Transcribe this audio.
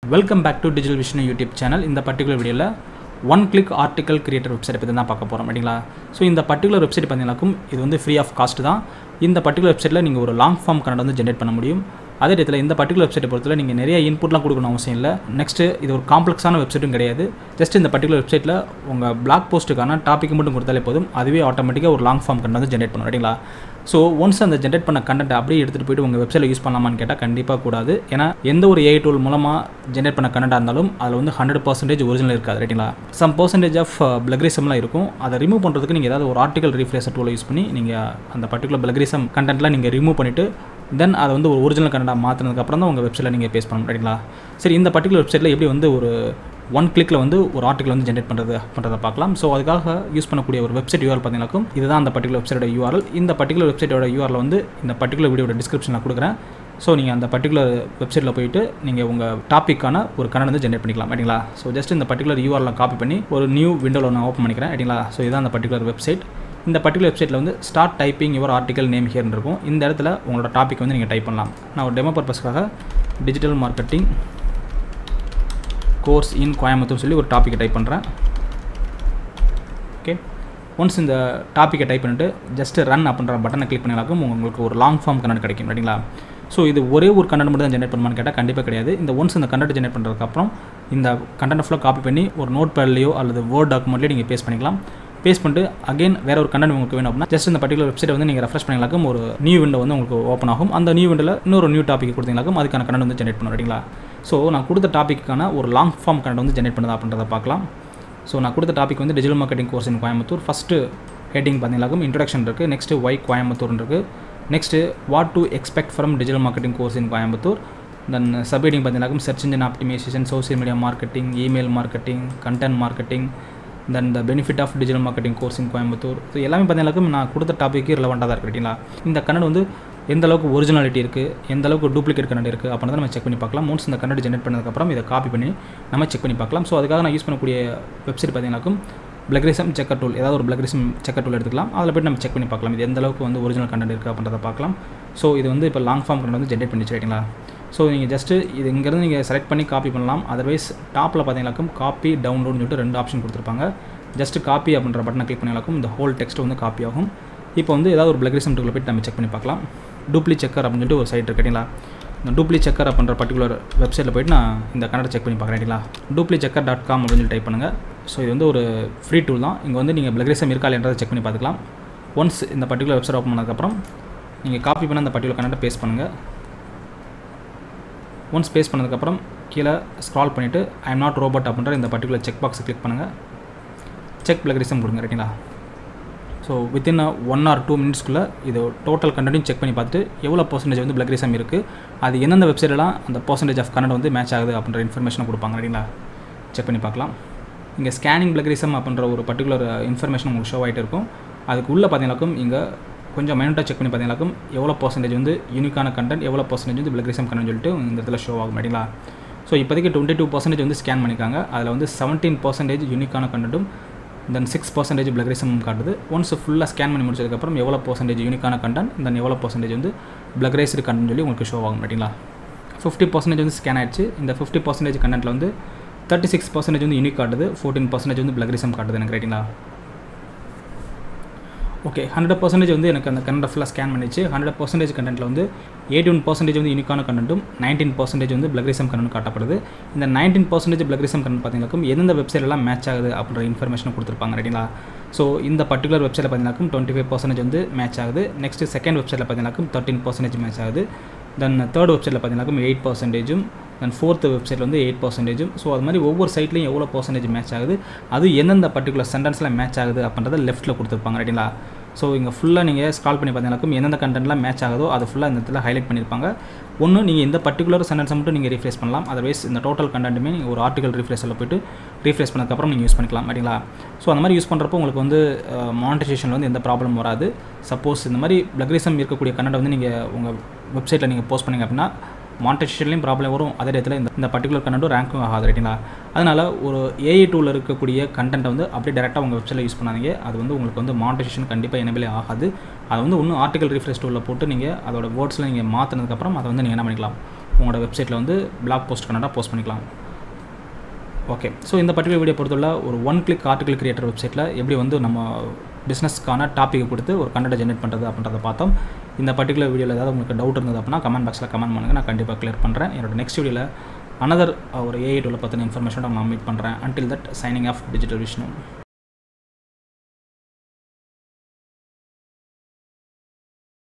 welcome back to digital vision YouTube channel இந்த particular வீடியோவில் one click article creator website பற்றி தான் பார்க்க போகிறோம் அப்படிங்களா ஸோ இந்த பர்டிகுலர் வெப்சைட் பார்த்தீங்கன்னாக்கும் இது வந்து ஃப்ரீ ஆஃப் காஸ்ட் தான் இந்த பர்டிகுலர் வெப்சைட்டில் நீங்கள் ஒரு லாங் ஃபார்ம் கனெக்ட் வந்து ஜென்ரேட் பண்ண முடியும் அதே இடத்துல இந்த பர்டிகுலர் வெப்சைட்டை பொறுத்தவரை நீங்கள் நிறைய இன்புட்லாம் கொடுக்கணும் அவசியம் இல்லை நெக்ஸ்ட்டு இது ஒரு காம்ப்ளெக்ஸான வெப்சைட்டும் கிடையாது ஜஸ்ட் இந்த பர்டிகுலர் வெப்சைட்டில் உங்கள் பிளாக் போஸ்ட்டுக்கான டாபிக் மட்டும் கொடுத்தாலே போதும் அதுவே ஆட்டோமேட்டிக்காக ஒரு லாங் ஃபார்ம் கண்டென்ட் வந்து ஜென்ரேட் பண்ணும் ரைட்டுங்களா ஸோ ஒன்ஸ் அந்த ஜென்ரேட் பண்ண கண்டென்ட் அப்படியே எடுத்துகிட்டு போயிட்டு உங்கள் வெப்சைட்டில் யூஸ் பண்ணலாமான்னு கேட்டால் கண்டிப்பாக கூடாது ஏன்னா எந்த ஒரு ஏஐ டூல் மூலமாக ஜென்ரேட் பண்ண கண்டென்ட்டாக இருந்தாலும் அதில் வந்து ஹண்ட்ரட் பர்சன்டேஜ் ஒரிஜினல் இருக்காது ரைட்டுங்களா சம் பர்சன்டேஜ் ஆஃப் பிளக்ரிசம்லாம் இருக்கும் அதை ரிமூவ் பண்ணுறதுக்கு நீங்கள் ஏதாவது ஒரு ஆர்டிகல் ரீஃப்ரேசர் டூலை யூஸ் பண்ணி நீங்கள் அந்த பர்டிகுலர் பிளக்ரிசம் கண்டென்ட்லாம் நீங்கள் ரிமூவ் பண்ணிவிட்டு தென் அதை வந்து ஒரு ஒரிஜினல் கண்டென்ட்டாக மாற்றினதுக்கப்புறம் தான் உங்கள் வெப்சைட்டில் நீங்கள் பேஸ் பண்ணணும் ரைட்டுங்களா சரி இந்த பர்டிகுலர் வெப்சைட்டில் எப்படி வந்து ஒரு ஒன் கிளிக்கில் வந்து ஒரு ஆர்டிகல் வந்து ஜென்ரேட் பண்ணுறது பண்ணுறதை பார்க்கலாம் ஸோ அதுக்காக யூஸ் பண்ணக்கூடிய ஒரு வெப்சைட் யூஆர் பார்த்தீங்கன்னாக்கும் இதுதான் அந்த பர்டிகுலர் வெப்சைட்டோட யூஆர்எல் இந்த பர்டிகுலர் வெப்சைட்டோட யூஆரில் வந்து இந்த பர்டிகுலர் வீடியோட டிஸ்கிரிப்ஷனில் கொடுக்குறேன் ஸோ நீங்கள் அந்த பர்டிகுலர் வெப்சைட்டில் போயிட்டு நீங்கள் உங்கள் டாப்பிக்கான ஒரு கனெக்ட் வந்து ஜென்ரேட் பண்ணிக்கலாம் ரைட்டுங்களா ஸோ ஜஸ்ட் இந்த பர்டிகுலர் யூஆரில் காப்பி பண்ணி ஒரு நியூ விண்டோவில் நான் ஓப்பன் பண்ணிக்கிறேன் ரைட்டுங்களா ஸோ இதுதான் அந்த பர்டிகுலர் வெப்சைட் இந்த பர்டிகுலர் வெப்சைட்டில் வந்து start typing your article name ஹியர்னு இருக்கும் இந்த இடத்துல உங்களோட டாபிக் வந்து நீங்கள் டைப் பண்ணலாம் நான் ஒரு டெமோ பர்பஸ்க்காக digital marketing course in Coimbatore சொல்லி ஒரு டாப்பிக்கை டைப் பண்ணுறேன் ஓகே ஒன்ஸ் இந்த டாப்பிக்கை டைப் பண்ணிட்டு ஜஸ்ட் ரன் அப்படின்ற பட்டனை கிளிக் பண்ணிங்களாக்கும் உங்களுக்கு ஒரு லாங் ஃபார்ம் கண்டென்ட் கிடைக்கும் ரைட்டுங்களா ஸோ இது ஒரே ஒரு கண்டென்ட் மட்டும் தான் ஜென்ரேட் பண்ணுமான்னு கேட்டால் கண்டிப்பாக கிடையாது இந்த ஒன்ஸ் இந்த கண்டென்ட் ஜென்ரேட் பண்ணுறதுக்கப்புறம் இந்த கண்டென்ட் ஃபுல்லாக காப்பி பண்ணி ஒரு நோட் பேட்லையோ அல்லது வேர்ட் டாக்குமெண்ட்லையோ நீங்கள் பேஸ் பண்ணிக்கலாம் பேஸ் பண்ணிட்டு அகைன் வேறு ஒரு கண்டென்ட் உங்களுக்கு வேணும் அப்படின்னா ஜஸ்ட் இந்த பர்டிகுலர் வெப்சைட் வந்து நீங்கள் ரெஃப்ரெஷ் பண்ணிங்களாக்கும் ஒரு நியூ விண்டோ வந்து உங்களுக்கு ஓப்பன் ஆகும் அந்த நியூ விண்டோவில் இன்னொரு நியூ டாபிக் கொடுத்தீங்களாக்கும் அதுக்கான கண்டென்ட் வந்து ஜென்ரேட் பண்ணும் ரைட்டுங்களா ஸோ நான் கொடுத்த டாப்பிக்கான ஒரு லாங் ஃபார்ம் கண்டென்ட் வந்து ஜென்ரேட் பண்ணுதா அப்படின்றத பார்க்கலாம் ஸோ நான் கொடுத்த டாபிக் வந்து digital marketing course in Coimbatore first heading பார்த்தீங்களாக்கும் இன்ட்ரடக்ஷன் இருக்குது நெக்ஸ்ட்டு ஒய் கோயம்புத்தூர் இருக்குது next what to expect from digital marketing course in Coimbatore then subheading பார்த்தீங்கன்னாக்கும் search engine optimisation social media marketing email marketing content marketing then the benefit of digital marketing course in Coimbatore so எல்லாமே பார்த்தீங்கன்னாக்கும் நான் கொடுத்த topic ரிலவெண்ட்டாக தான் இருக்கு ரைட்டிங்களா இந்த கன்னட் வந்து எந்த அளவுக்கு ஒரிஜினாலிட்டி இருக்குது எந்த அளவுக்கு டூப்ளிகேட் கன்னட் இருக்குது அப்படின்னு நம்ம செக் பண்ணி பார்க்கலாம் ஒன்ஸ் இந்த கன்னட் ஜென்ரேட் பண்ணதுக்கப்புறம் இதை காப்பி பண்ணி நம்ம செக் பண்ணி பார்க்கலாம் ஸோ அதுக்காக நான் யூஸ் பண்ணக்கூடிய வெப்சைட் பார்த்தீங்கன்னாக்கும் பிளக்ரிசம் செக்கர் டூல் ஏதாவது ஒரு பிளக்ரிசம் செக்கர் டூல் எடுத்துக்கலாம் அதில் போய்ட்டு நம்ம செக் பண்ணி பார்க்கலாம் இது எந்த அளவுக்கு வந்து ஒரிஜினல் கண்டென்ட் இருக்குது அப்படின்றத பார்க்கலாம் ஸோ இது வந்து இப்போ லாங் ஃபார்ம் கண்டென்ட் வந்து ஜென்ரேட் பண்ணி ரைட்டிங்களா ஸோ நீங்கள் ஜஸ்ட்டு இது இங்கேருந்து நீங்கள் செலக்ட் பண்ணி காப்பி பண்ணலாம் அதர்வைஸ் டாப்பில் பார்த்தீங்கன்னாக்கும் காப்பி டவுன்லோட்னு சொல்லிட்டு ரெண்டு ஆப்ஷன் கொடுத்துருப்பாங்க ஜஸ்ட் காப்பி அப்படின்ற பட்டனை கிளிக் பண்ணிங்களாக்கும் இந்த ஹோல் டெக்ஸ்ட் வந்து காப்பி ஆகும் இப்போ வந்து ஏதாவது ஒரு பிளக்ரிசம் டூலில் போய்ட்டு நம்ம செக் பண்ணி பார்க்கலாம் டூப்ளி செக்கர் அப்படின்னு சொல்லிட்டு ஒரு சைட் இருக்குங்களா இந்த டூப்ளி செக்கர் அப்படின்ற பர்டிகுலர் வெப்சைட்டில் போய்ட்டு நான் இந்த கன்னடை செக் பண்ணி பார்க்குறேன் டூப்ளி செக்கர் டாட் காம் அப்படின்னு சொல்லி டைப் பண்ணுங்கள் ஸோ இது வந்து ஒரு ஃப்ரீ டூல் தான் இங்கே வந்து நீங்கள் பிளக்ரிசம் இருக்கா இல்லைன்றதை செக் பண்ணி பார்த்துக்கலாம் ஒன்ஸ் இந்த பர்டிகுலர் வெப்சைட் ஓப்பன் பண்ணதுக்கப்புறம் நீங்கள் காப்பி பண்ண அந்த பர்டிகுலர் கன்னடை பேஸ்ட் பண்ணுங்கள் ஒன்ஸ் பேஸ்ட் பண்ணதுக்கப்புறம் கீழே ஸ்க்ரால் பண்ணிவிட்டு ஐ எம் நாட் ரோபோட் அப்படின்ற இந்த பர்டிகுலர் செக் பாக்ஸை கிளிக் பண்ணுங்கள் செக் பிளக்ரிசம் கொடுங்க ரைட்டிங்களா so within one or two மினிட்ஸ்க்குள்ளே இது டோட்டல் கண்டென்ட்டையும் செக் பண்ணி பார்த்துட்டு எவ்வளோ பர்சன்டேஜ் வந்து பிளக்ரிசம் இருக்குது அது எந்தெந்த வெப்சைட்லாம் அந்த பர்சன்டேஜ் ஆஃப் கண்டென்ட் வந்து மேட்ச் ஆகுது அப்படின்ற இன்ஃபர்மேஷனை கொடுப்பாங்க ரைட்டிங்களா செக் பண்ணி பார்க்கலாம் இங்கே ஸ்கேனிங் பிளக்ரிசம் அப்படின்ற ஒரு பர்டிகுலர் இன்ஃபர்மேஷன் உங்களுக்கு ஷோ ஆகிட்டு இருக்கும் அதுக்கு உள்ளே பார்த்தீங்கன்னாக்கும் இங்கே கொஞ்சம் மைனட்டாக செக் பண்ணி பார்த்தீங்கன்னாக்கும் எவ்வளோ பர்சன்டேஜ் வந்து யூனிக்கான கண்டென்ட் எவ்வளோ பர்சன்டேஜ் வந்து பிளக்ரிசம் கண்டென்ட் சொல்லிட்டு இந்த இடத்துல ஷோ ஆகும் ரைட்டிங்களா ஸோ இப்போதைக்கு டுவெண்ட்டி டூ பர்சன்டேஜ் வந்து ஸ்கேன் பண்ணியிருக்காங்க அதில் வந்து செவன்டீன் பர்சன்டேஜ் யூனிக்கான கண்டென்ட்டும் தென் சிக்ஸ் பர்சன்டேஜ் பிளக்ரிசம் காட்டுது ஒன்ஸ் ஃபுல்லாக ஸ்கேன் பண்ணி முடிச்சதுக்கப்புறம் எவ்வளோ பர்சன்டேஜ் யூனிக்கான கண்டென்ட் தென் எவ்வளோ பர்சன்டேஜ் வந்து பிளக்ரைஸ்டு கண்டென்ட் சொல்லி உங்களுக்கு ஷோ ஆகும் ரைட்டிங்களா ஃபிஃப்டி பர்சன்டேஜ் வந்து ஸ்கேன் ஆயிடுச்சு இந்த ஃபிஃப்டி பர்சன்டேஜ் கண்டென்ட்டில் வந்து தேர்ட்டி சிக்ஸ் பர்சன்டேஜ் வந்து யூனிக் காட்டுது ஃபோர்டீன் பர்சன்டேஜ் வந்து பிளக்ரிசம் காட்டுது எனக்கு ரைட்டிங்களா ஓகே ஹண்ட்ரட் பர்சன்டேஜ் வந்து எனக்கு அந்த கண்டென்ட் ஃபுல்லாக ஸ்கேன் பண்ணிச்சு ஹண்ட்ரட் பர்சன்டேஜ் கண்டென்ட்டில் வந்து எயிட்டி ஒன் பர்சன்டேஜ் வந்து யூனிக்கான கண்டென்ட்டும் நைன்டீன் பர்சன்டேஜ் வந்து பிளக்ரிசம் கண்டென்ட் காட்டப்படுது இந்த நைன்டீன் பர்சன்டேஜ் பிளக்ரிசம் கண்டென்ட் பார்த்தீங்கன்னாக்கும் எந்தெந்த வெப்சைட்லாம் மேட்ச் ஆகுது அப்படின்ற இன்ஃபர்மேஷன் கொடுத்துருப்பாங்க ரைட்டிங்களா ஸோ இந்த பர்டிகுலர் வெப்சைட்டில் பார்த்தீங்கன்னாக்கும் டுவெண்ட்டி ஃபைவ் பர்சன்டேஜ் வந்து மேட்ச் ஆகுது நெக்ஸ்ட் செகண்ட் வெப்சைட்டில் பார்த்தீங்கன்னாக்கும் தேர்ட்டின் பர்சன்டேஜ் மேட்ச் ஆகுது தென் தேர்ட் வெப்சைட்டில் பார்த்தீங்கன்னாக்கும் எயிட் பர்சன்டேஜும் தென் ஃபோர்த் வெப்சைட்டில் வந்து எயிட் பர்சன்டேஜும் ஸோ அது மாதிரி ஒவ்வொரு சைட்லையும் எவ்வளோ பர்சன்டேஜ் மேட்ச் ஆகுது அது எந்தெந்த பர்டிகுலர் சென்டென்ஸில் மேட்ச் ஆகுது அப்படின்றத லெஃப்ட்டில் கொடுத்துருப்பாங்க ரைட்டிங்களா ஸோ இங்கே ஃபுல்லாக நீங்கள் ஸ்கால் பண்ணி பார்த்தீங்கன்னாக்கும் எந்தெந்த கண்டென்ட்லாம் மேட்ச் ஆகுதோ அது ஃபுல்லாக இந்த இடத்துல ஹைலைட் பண்ணியிருப்பாங்க ஒன்று நீங்கள் இந்த பர்டிகுலர் சென்டென்ஸை மட்டும் நீங்கள் ரீஃப்ரெஸ் பண்ணலாம் அதர்வைஸ் இந்த டோட்டல் கண்டென்ட்டுமே நீங்கள் ஒரு ஆர்டிகல் ரீஃப்ரெஸில் போய்ட்டு ரீஃப்ரெஸ் பண்ணதுக்கப்புறம் நீங்கள் யூஸ் பண்ணிக்கலாம் ரைட்டிங்களா ஸோ அந்த மாதிரி யூஸ் பண்ணுறப்போ உங்களுக்கு வந்து மானிட்டைசேஷனில் வந்து எந்த ப்ராப்ளம் வராது சப்போஸ் இந்த மாதிரி பிளக்ரிசம் இருக்கக்கூடிய கண்டென்ட் வந்து நீங்கள் உங்கள் வெப்சைட்டில் நீங்கள் போஸ்ட் பண்ணிங்க அப்படின்னா மானிட்டைசேஷன்லேயும் ப்ராப்ளம் வரும் அதே இடத்துல இந்த இந்த பர்டிகுலர் கண்டென்ட்டும் ரேங்க்கும் ஆகாது ரைட்டிங்களா அதனால் ஒரு ஏஐ டூலில் இருக்கக்கூடிய கண்டென்ட்டை வந்து அப்படியே டேரெக்டாக உங்கள் வெப்சைட்டில் யூஸ் பண்ணாதீங்க அது வந்து உங்களுக்கு வந்து மானிட்டைசேஷன் கண்டிப்பாக எனபிளே ஆகாது அதை வந்து இன்னும் ஆர்டிகல் ரீஃப்ரெஷ் டூலில் போட்டு நீங்கள் அதோட வேர்ட்ஸில் நீங்கள் மாற்றினதுக்கப்புறம் அதை வந்து நீங்கள் என்ன பண்ணிக்கலாம் உங்களோட வெப்சைட்டில் வந்து பிளாக் போஸ்ட் கன்னடா போஸ்ட் பண்ணிக்கலாம் ஓகே ஸோ இந்த பர்டிகுலர் வீடியோ பொறுத்தவரை ஒரு ஒன் கிளிக் ஆர்டிகல் கிரியேட்டர் வெப்சைட்டில் எப்படி வந்து நம்ம பிஸ்னஸ்க்கான டாப்பிக்கை கொடுத்து ஒரு கண்டென்ட் ஜென்ரேட் பண்ணுறது அப்படின்றத பார்த்தோம் இந்த பர்டிகுலர் வீடியோவில் ஏதாவது உங்களுக்கு டவுட் இருந்தது அப்படின்னா கமெண்ட் பாக்ஸில் கமெண்ட் பண்ணுங்கள் நான் கண்டிப்பாக கிளியர் பண்ணுறேன் என்னோட நெக்ஸ்ட் வீடியோவில் அனதர் ஒரு ஏஐ டூவில் பற்றின இன்ஃபர்மேஷனோட நான் மீட் பண்ணுறேன் until that signing off digital Vishnu